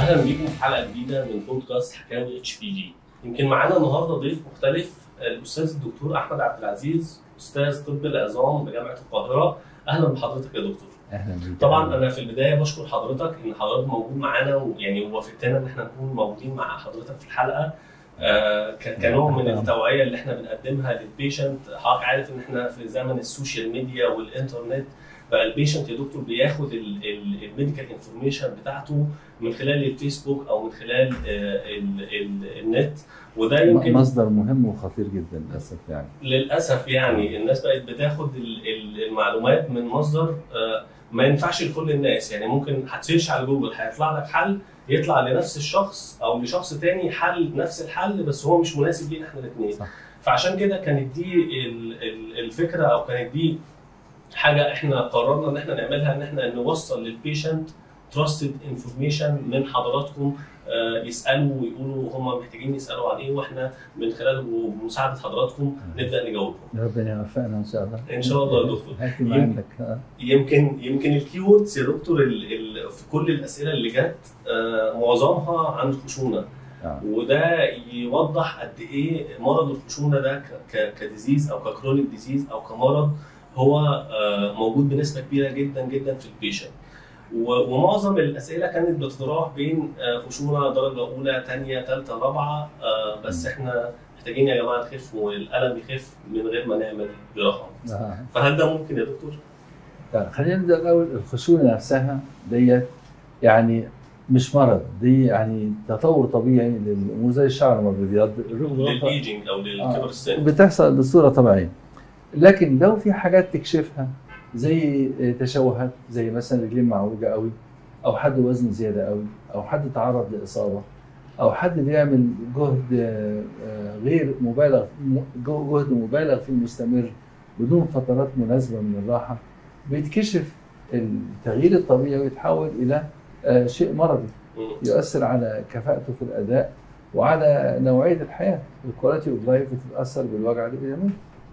اهلا بيكم في حلقه جديده من بودكاست حكاوي اتش بي جي يمكن معانا النهارده ضيف مختلف الاستاذ الدكتور احمد عبد العزيز استاذ طب العظام بجامعه القاهره اهلا بحضرتك يا دكتور اهلا بيك طبعا انا في البدايه بشكر حضرتك ان حضرتك موجود معانا ويعني وافقتنا ان احنا نكون موجودين مع حضرتك في الحلقه آه ك- كنوع من التوعيه اللي احنا بنقدمها للبيشنت حضرتك عارف ان احنا في زمن السوشيال ميديا والانترنت بقى البيشنت يا دكتور بياخد الميديكال انفورميشن بتاعته من خلال الفيسبوك او من خلال آه، ال- ال- النت وده يمكن مصدر مهم وخطير جدا للاسف يعني للاسف يعني الناس بقت بتاخد ال- ال- المعلومات من مصدر آه، ما ينفعش لكل الناس يعني ممكن هتسيرش على جوجل هيطلع لك حل يطلع لنفس الشخص او لشخص تاني حل نفس الحل بس هو مش مناسب لينا احنا الاثنين صح. فعشان كده كانت دي ال- ال- الفكره او كانت دي حاجه احنا قررنا ان احنا نعملها ان احنا نوصل للبيشنت تراستد انفورميشن من حضراتكم آه، يسالوا ويقولوا هم محتاجين يسالوا عن ايه واحنا من خلال ومساعده حضراتكم نبدا نجاوبهم ربنا يوفقنا ان شاء الله إن شاء الله يا دكتور. هاتي ما يم- عندك آه. يمكن يمكن الكيوردز يا دكتور ال ال في كل الاسئله اللي جت آه، معظمها عن الخشونه آه. وده يوضح قد ايه مرض الخشونه ده ك- ك- كديزيز او ككرونيك ديزيز او كمرض هو آه، موجود بنسبه كبيره جدا جدا في البيشنت و- ومعظم الاسئله كانت بتتراوح بين آه، خشونه درجه اولى ثانيه ثالثه رابعه آه، بس احنا محتاجين يا جماعه نخف والالم يخف من غير ما نعمل جراحه آه. فهل ده ممكن يا دكتور؟ طيب خلينا نبدا الاول الخشونه نفسها ديت يعني مش مرض دي يعني تطور طبيعي للامور زي الشعر لما بيبيض الرغبة للايجنج او للكبر السن بتحصل بصوره طبيعيه لكن لو في حاجات تكشفها زي تشوهات زي مثلا رجلين معوجه قوي او حد وزنه زياده قوي او حد تعرض لاصابه او حد بيعمل جهد آه، آه، غير مبالغ م- جهد مبالغ فيه مستمر بدون فترات مناسبه من الراحه بيتكشف التغيير الطبيعي ويتحول الى آه، شيء مرضي مم. يؤثر على كفاءته في الاداء وعلى نوعيه الحياه الكواليتي اوف لايف بتتاثر بالوجع اللي بيعمله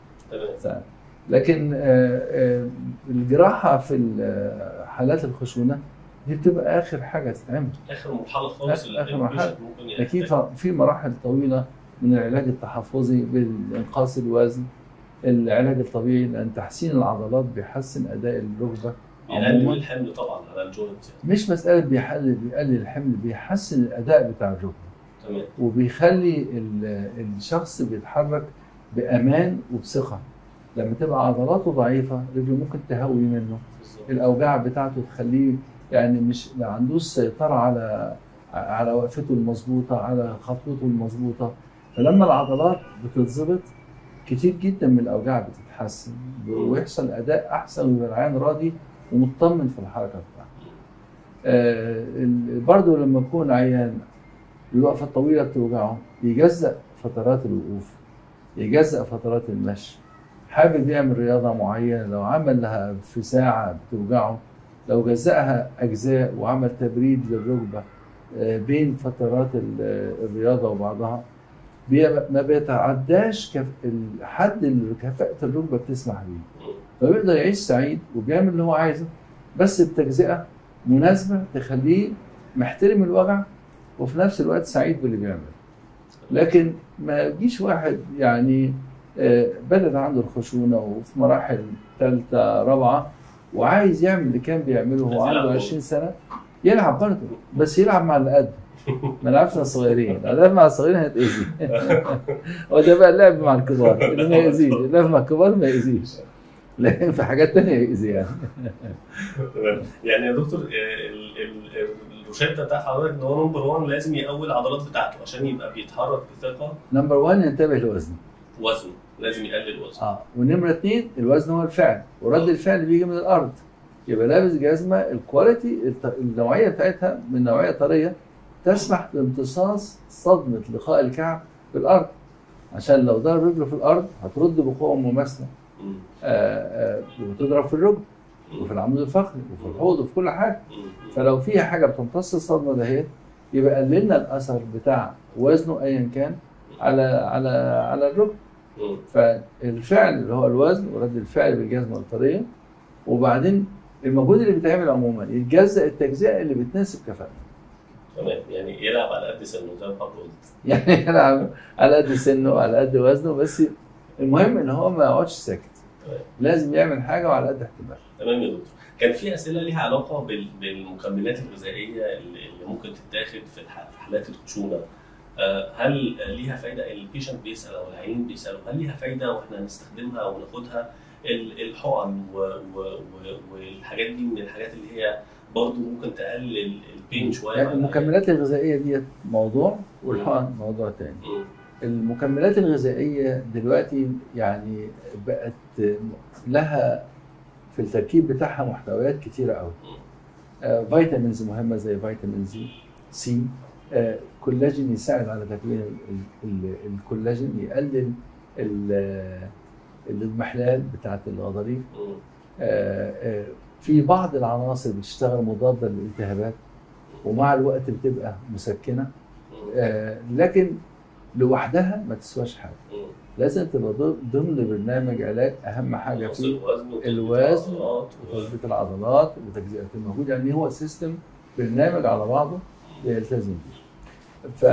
تمام لكن آه، آه، الجراحه في ال- حالات الخشونه دي بتبقى اخر حاجه تتعمل اخر مرحله خالص آخر- اللي آخر مرحلة. البيشنت ممكن اكيد يحتاج. ف- في مراحل طويله من العلاج التحفظي بالانقاص الوزن العلاج الطبيعي لان تحسين العضلات بيحسن اداء الركبه بيقلل عموماً. الحمل طبعا على الجوينت مش مساله بيحلل بيقلل الحمل بيحسن الاداء بتاع الركبه تمام وبيخلي ال- الشخص بيتحرك بامان وبثقه لما تبقى عضلاته ضعيفه رجله ممكن تهوي منه بالظبط الاوجاع بتاعته تخليه يعني مش ما عندوش سيطره على على وقفته المظبوطه على خطوته المظبوطه فلما العضلات بتتظبط كتير جدا من الاوجاع بتتحسن ويحصل اداء احسن ويبقى العيان راضي ومطمن في الحركه بتاعته. آه ال- برضه لما يكون عيان الوقفه الطويله بتوجعه يجزأ فترات الوقوف يجزأ فترات المشي حابب يعمل رياضه معينه لو عمل لها في ساعه بتوجعه لو جزأها أجزاء وعمل تبريد للركبة آه، بين فترات ال- الرياضة وبعضها بي- ما بيتعداش كف... الحد اللي كفاءة الركبة بتسمح بيه مم. فبيقدر يعيش سعيد وبيعمل اللي هو عايزه بس بتجزئة مناسبة تخليه محترم الوجع وفي نفس الوقت سعيد باللي بيعمله لكن ما يجيش واحد يعني آه، بدأ عنده الخشونة وفي مراحل ثالثة رابعة وعايز يعمل اللي كان بيعمله وهو عايز يلعب عنده برضه. 20 سنة يلعب برضه بس يلعب مع اللي قده ما يلعبش مع الصغيرين لو لعب مع الصغيرين هيتأذي هو ده بقى اللعب مع الكبار اللي ما يأذيش اللعب مع الكبار ما يأذيش لكن في حاجات تانية يأذي يعني تمام يعني يا دكتور آه، ال- ال- الروشته بتاع حضرتك ان هو نمبر 1 لازم يقوي العضلات بتاعته عشان يبقى بيتحرك بثقه نمبر 1 ينتبه لوزنه وزنه لازم يقلل وزنه اه ونمرة اثنين الوزن هو الفعل ورد الفعل بيجي من الارض يبقى لابس جزمه الكواليتي الت- النوعيه بتاعتها من نوعيه طريه تسمح بامتصاص صدمه لقاء الكعب بالارض عشان لو ضرب رجله في الارض هترد بقوه مماثله مم. آه، آه، وتضرب في الركب مم. وفي العمود الفقري وفي الحوض وفي كل حاجه مم. فلو فيها حاجه بتمتص الصدمه دهيت يبقى قللنا الاثر بتاع وزنه ايا كان على على على الركب مم. فالفعل اللي هو الوزن ورد الفعل بالجزمه الطريه وبعدين المجهود اللي بيتعمل عموما يتجزأ التجزئه اللي بتناسب كفاءته تمام يعني يلعب على قد سنه زي ما حضرتك قلت يعني يلعب على قد سنه وعلى قد وزنه بس المهم ان هو ما يقعدش ساكت تمام. لازم يعمل حاجه وعلى قد احتماله تمام يا دكتور كان في اسئله ليها علاقه بال- بالمكملات الغذائيه اللي اللي ممكن تتاخد في الح- في حالات الخشونه آه، هل ليها فايده البيشنت بيسال او العيان بيسالوا هل ليها فايده واحنا نستخدمها وناخدها ال- الحقن و- و- و- والحاجات دي من الحاجات اللي هي برضه ممكن تقلل البين شويه يعني مع العيان. المكملات الغذائيه ديت موضوع والحقن موضوع تاني مم. المكملات الغذائيه دلوقتي يعني بقت لها في التركيب بتاعها محتويات كتيره قوي آه، فيتامينز مهمه زي فيتامين زي سي آه، كولاجين يساعد على تكوين ال- ال- الكولاجين يقلل ال- الاضمحلال بتاعت الغضاريف مم. آه، آه، في بعض العناصر بتشتغل مضاده للالتهابات ومع الوقت بتبقى مسكنه مم. آه، لكن لوحدها ما تسواش حاجه مم. لازم تبقى ضم- ضمن برنامج علاج اهم حاجه نقص فيه الوزن وتثبيت الوزن العضلات و- وتثبيت العضلات وتجزئه المجهود يعني هو سيستم برنامج على بعضه يلتزم بيه ف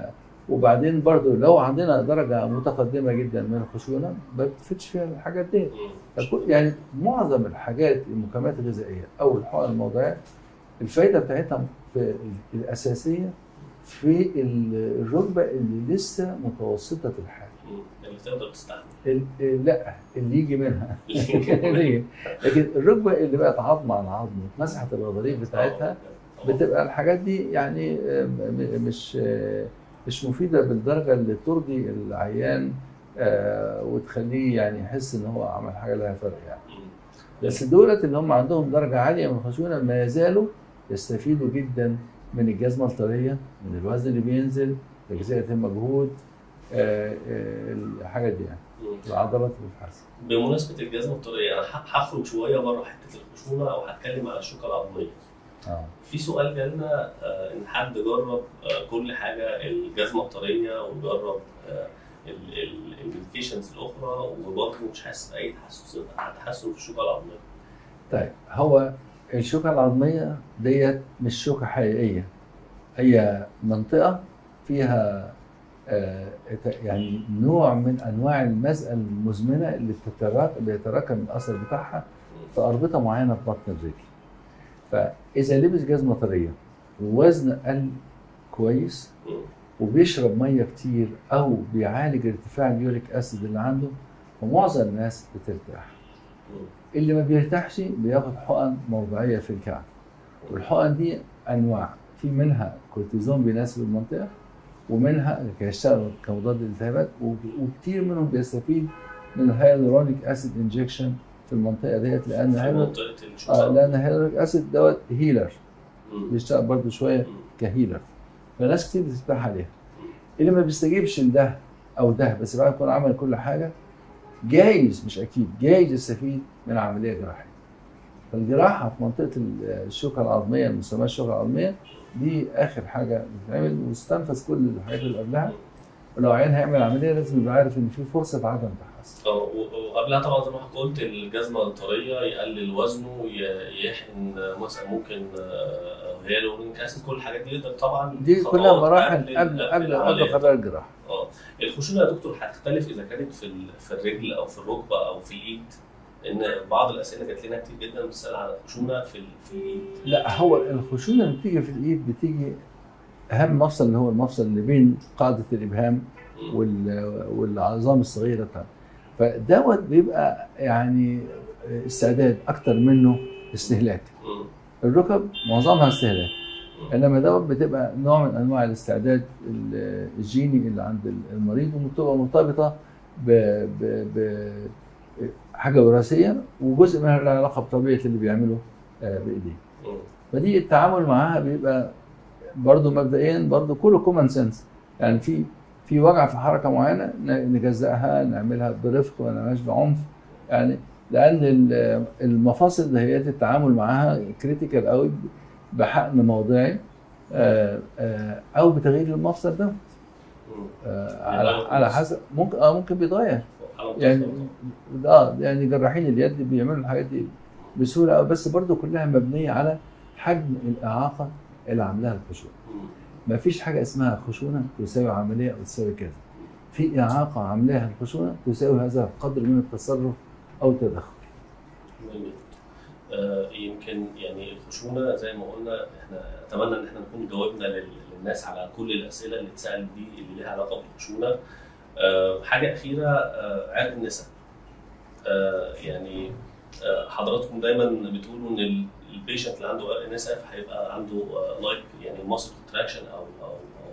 وبعدين برضو لو عندنا درجه متقدمه جدا من الخشونه ما بتفيدش فيها الحاجات دي مم. فكل- يعني معظم الحاجات المكملات الغذائيه او الحقن الموضعيه الفايده بتاعتها في الاساسيه في ال- الركبه اللي لسه متوسطه الحال مم. اللي تقدر تستحمل ال- لا اللي يجي منها اللي- لكن الركبه اللي بقت عظم على عظم واتمسحت الغضاريف بتاعتها بتبقى الحاجات دي يعني آه، م- مش آه، مش مفيده بالدرجه اللي ترضي العيان آه، وتخليه يعني يحس ان هو عمل حاجه لها فرق يعني مم. بس دولت اللي هم عندهم درجه عاليه من الخشونه ما يزالوا يستفيدوا جدا من الجزمه الطريه من الوزن اللي بينزل تجزئه المجهود آه، آه، الحاجات دي يعني مم. العضلات بتتحسن بمناسبه الجزمه الطريه انا ه- هخرج شويه بره حته الخشونه او هتكلم على الشوكه العظميه اه في سؤال جالنا آه، ان حد جرب آه، كل حاجه الجزمه الطريه وجرب الميديكيشنز الاخرى وبرضه مش حاسس باي تحسن تحسن في الشوكه العظميه طيب هو الشوكة العظمية ديت مش شوكة حقيقية هي منطقة فيها آه، يعني نوع من أنواع المزقة المزمنة اللي بتتراكم بيتراكم الأثر بتاعها في أربطة معينة في بطن الرجل فإذا لبس جزمة طرية ووزن قل كويس مم. وبيشرب ميه كتير او بيعالج ارتفاع اليوريك اسيد اللي عنده فمعظم الناس بترتاح مم. اللي ما بيرتاحش بياخد حقن موضعيه في الكعب والحقن دي انواع في منها كورتيزون بيناسب المنطقه ومنها يشتغل كمضاد للالتهابات وب- وكتير منهم بيستفيد من الهيالورونيك اسيد انجكشن في المنطقه ديت لان في هيالورونيك منطقه آه الشوكه لان الهيالورونيك اسيد دوت هيلر مم. بيشتغل برضه شويه مم. كهيلر فناس كتير بترتاح عليها اللي ما بيستجيبش لده او ده بس بعد يكون عمل كل حاجه جايز مش اكيد جايز يستفيد من عمليه جراحيه فالجراحه في منطقه ال- الشوكه العظميه المسمى الشوكه العظميه دي اخر حاجه بتتعمل واستنفذ كل الحاجات اللي قبلها ولو عيان هيعمل عمليه لازم يبقى عارف ان في فرصه عدم تحسن اه و- وقبلها طبعا زي ما حضرتك قلت الجزمه الطريه يقلل وزنه ي- يحقن مثلا ممكن آه، هيالورونيك اسيد كل الحاجات دي ده طبعا دي خطوات كلها مراحل قبل قبل قبل قبل العملية. قرار الجراحه اه الخشونه يا دكتور هتختلف اذا كانت في ال- في الرجل او في الركبه او في الايد ان بعض الاسئله جات لنا كتير جدا بتسال على الخشونه في ال- في الايد لا هو الخشونه اللي بتيجي في الايد بتيجي اهم مفصل اللي هو المفصل اللي بين قاعده الابهام مم. وال- والعظام الصغيره بتاعته فدوت بيبقى يعني استعداد اكتر منه استهلاك مم. الركب معظمها استهلاك مم. انما دوت بتبقى نوع من انواع الاستعداد ال- الجيني اللي عند المريض وبتبقى مرتبطه ب, ب, ب حاجه وراثيه وجزء منها له علاقه بطبيعه اللي بيعمله آه، بايديه مم. فدي التعامل معاها بيبقى برضه مبدئيا برضه كله كومن سنس يعني في في وجع في حركه معينه ن- نجزئها نعملها برفق وما نعملهاش بعنف يعني لان ال- المفاصل دهيات التعامل معاها كريتيكال قوي بحقن موضعي آه، آه، او بتغيير المفصل ده مم. آه، على على حسب ممكن اه ممكن بيتغير حالة يعني متوسطة. اه يعني جراحين اليد بيعملوا الحاجات دي بسهوله أوي، بس برضو كلها مبنيه على حجم الاعاقه اللي عاملاها الخشونه مم. ما فيش حاجه اسمها خشونه تساوي عمليه او تساوي كذا في اعاقه عاملاها الخشونه تساوي هذا القدر من التصرف او التدخل مهم جدا. آه، يمكن يعني الخشونه زي ما قلنا احنا اتمنى ان احنا نكون جاوبنا لل- للناس على كل الاسئله اللي اتسالت دي اللي ليها علاقه بالخشونه. آه، حاجه اخيره آه، عرق النساء. آه، يعني آه، حضراتكم دايما بتقولوا ان ال- البيشنت اللي عنده عرق نساء هيبقى عنده لايك يعني ماسل كونتراكشن او او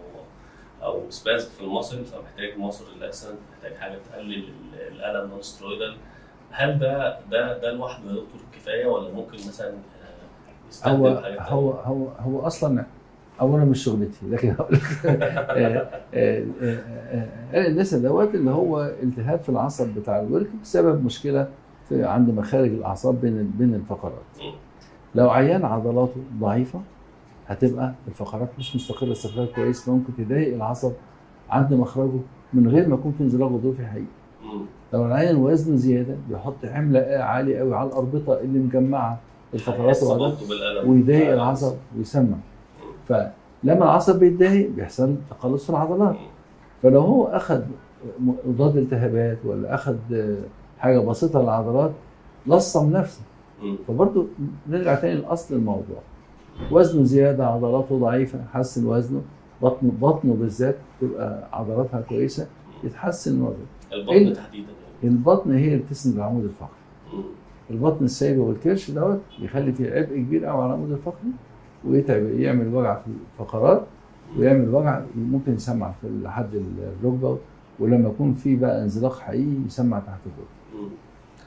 او او سبازم في الماسل فمحتاج ماسل ريلاكسنت محتاج حاجه تقلل ال- الالم نون سترويدال هل ده ده ده لوحده يا دكتور كفايه ولا ممكن مثلا آه، يستخدم هو حاجه تانية؟ هو هو هو اصلا اولا مش شغلتي لكن هقول لك آه، آه، آه، آه، آه، النسا دوت اللي هو التهاب في العصب بتاع الورك بسبب مشكله في عند مخارج الاعصاب بين بين الفقرات مم. لو عيان عضلاته ضعيفه هتبقى الفقرات مش مستقره استقرار كويس فممكن تضايق العصب عند مخرجه من غير ما يكون في انزلاق غضروفي حقيقي مم. لو العيان وزنه زياده بيحط حمل عالي قوي على الاربطه اللي مجمعه الفقرات هيحس وبعدين برضه بالالم ويضايق آه، العصب ويسمع فلما العصب بيتضايق بيحصل تقلص في العضلات مم. فلو هو اخذ مضاد التهابات ولا اخذ حاجه بسيطه للعضلات لصم نفسه مم. فبرضه نرجع تاني لاصل الموضوع وزنه زياده عضلاته ضعيفه حسن وزنه بطنه بطنه بالذات تبقى عضلاتها كويسه يتحسن وزنه البطن إيه؟ تحديدا يعني البطن هي اللي بتسند العمود الفقري مم. البطن السايبه والكرش دوت بيخلي فيه عبء كبير قوي على العمود الفقري ويتعب يعمل وجع في الفقرات ويعمل وجع ممكن يسمع في لحد الركبه ولما يكون في بقى انزلاق حقيقي يسمع تحت الركبه مم.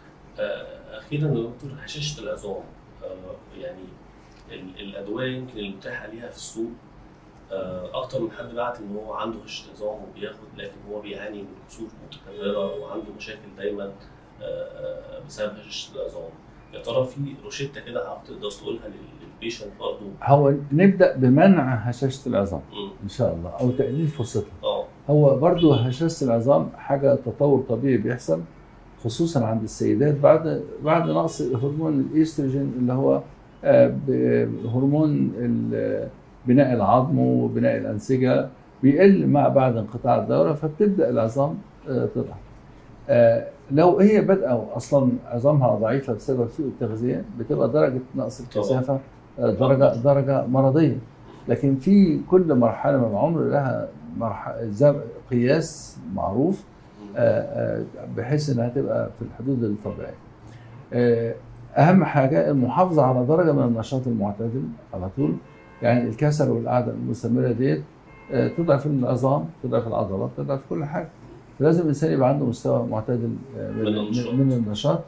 آه، اخيرا يا دكتور هشاشه العظام آه، يعني ال- الادويه يمكن المتاحه ليها في السوق آه، اكتر من حد بعت ان هو عنده هشاشه عظام وبياخد لكن هو بيعاني من كسور متكرره وعنده مشاكل دايما آه، آه، بسبب هشاشه العظام يا ترى في روشته كده هتقدر تقولها لل- للبيشنت برضه هو نبدا بمنع هشاشه العظام مم. ان شاء الله او تقليل فرصتها اه هو برضو هشاشة العظام حاجة تطور طبيعي بيحصل خصوصا عند السيدات بعد بعد نقص هرمون الايستروجين اللي هو آه، ب- هرمون ال- بناء العظم وبناء الأنسجة بيقل مع بعد انقطاع الدورة فبتبدأ العظام آه، تضعف. آه، لو هي بادئة أصلا عظامها ضعيفة بسبب سوء التغذية بتبقى درجة نقص الكثافة آه، درجة درجة مرضية. لكن في كل مرحلة من العمر لها مرحلة قياس معروف آه، آه، بحيث انها تبقى في الحدود الطبيعيه. آه، اهم حاجه المحافظه على درجه من النشاط المعتدل على طول يعني الكسل والقعده المستمره ديت آه، تضعف العظام تضعف العضلات تضعف كل حاجه فلازم الانسان يبقى عنده مستوى معتدل آه، من النشاط. من النشاط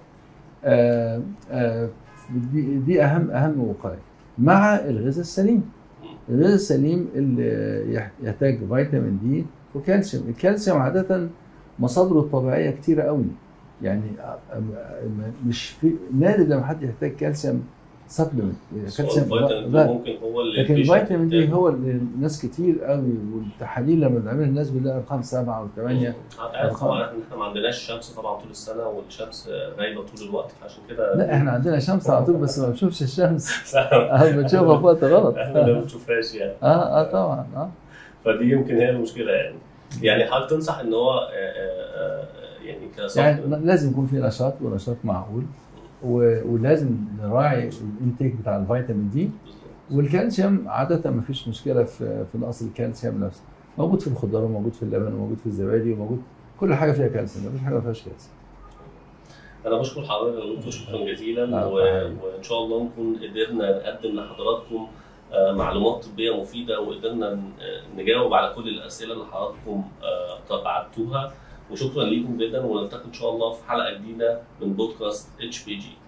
آه، آه، دي, دي اهم اهم وقايه مع الغذاء السليم الغذاء السليم اللي يح- يحتاج فيتامين دي وكالسيوم الكالسيوم عاده مصادره الطبيعيه كتيره قوي يعني آه، آه، مش في نادر لما حد يحتاج كالسيوم سبلمنت بس هو كالسيوم الفيتامين لا- دي ممكن هو اللي لكن البيشنت الفيتامين دي محتاجه. هو اللي ناس كتير قوي والتحاليل لما بنعملها الناس بنلاقي ارقام سبعه وثمانيه عارف طبعا احنا إحنا ما عندناش شمس طبعا طول السنه والشمس غايبه طول الوقت فعشان كده لا احنا عندنا شمس على طول بس ما بنشوفش الشمس صح. اه بنشوفها في وقت غلط احنا ما اه بنشوفهاش يعني اه طبعا اه فدي يمكن هي المشكله يعني يعني حضرتك تنصح ان هو آه، آه، آه، يعني كصح يعني لازم يكون في نشاط ونشاط معقول و- ولازم نراعي الانتيك بتاع الفيتامين دي والكالسيوم عادة ما فيش مشكلة في في نقص الكالسيوم نفسه موجود في الخضار وموجود في اللبن وموجود في الزبادي وموجود كل حاجة فيها كالسيوم ما فيش حاجة ما فيهاش كالسيوم انا بشكر حضرتك يا دكتور شكرا جزيلا لا، و... حبيبي. وان شاء الله نكون قدرنا نقدم لحضراتكم آه، معلومات طبيه مفيده وقدرنا ن- آه، نجاوب على كل الاسئله اللي حضراتكم آه، بعتوها وشكرا ليكم جدا ونلتقي ان شاء الله في حلقه جديده من بودكاست اتش بي جي